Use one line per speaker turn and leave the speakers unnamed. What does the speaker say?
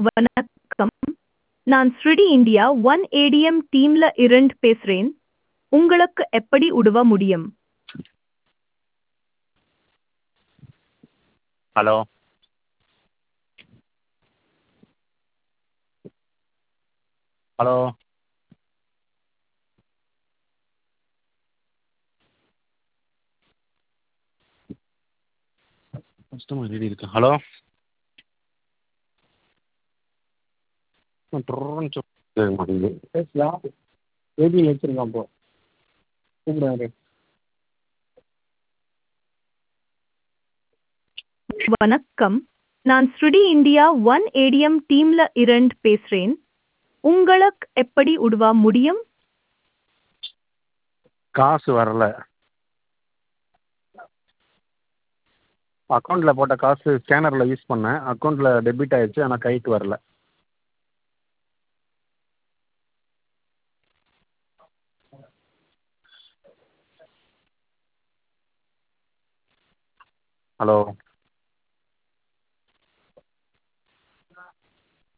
வணக்கம் நான் ஸ்ருடி இந்தியா ஒன் ஏடிஎம் டீம்ல இருந்து பேசுறேன் உங்களுக்கு எப்படி உதவ முடியும்
ஹலோ ஹலோ கஸ்டமர் ஐடி இருக்கு ஹலோ ட்ருன்னு சொல் கேட்க மாட்டேங்குது
பேசலா ஏடிஎம் வச்சுருக்கான் இப்போ கூப்பிடுவாரு
வணக்கம் நான் ஸ்ருடி இந்தியா ஒன் ஏடிஎம் டீம்ல இருந்து பேசுறேன் உங்களுக்கு எப்படி உதவ முடியும்
காசு வரல அக்கௌண்ட்டில் போட்ட காசு ஸ்கேனரில் யூஸ் பண்ணேன் அக்கௌண்ட்டில் டெபிட் ஆயிடுச்சு ஆனால் கைக்கு வரல ஹலோ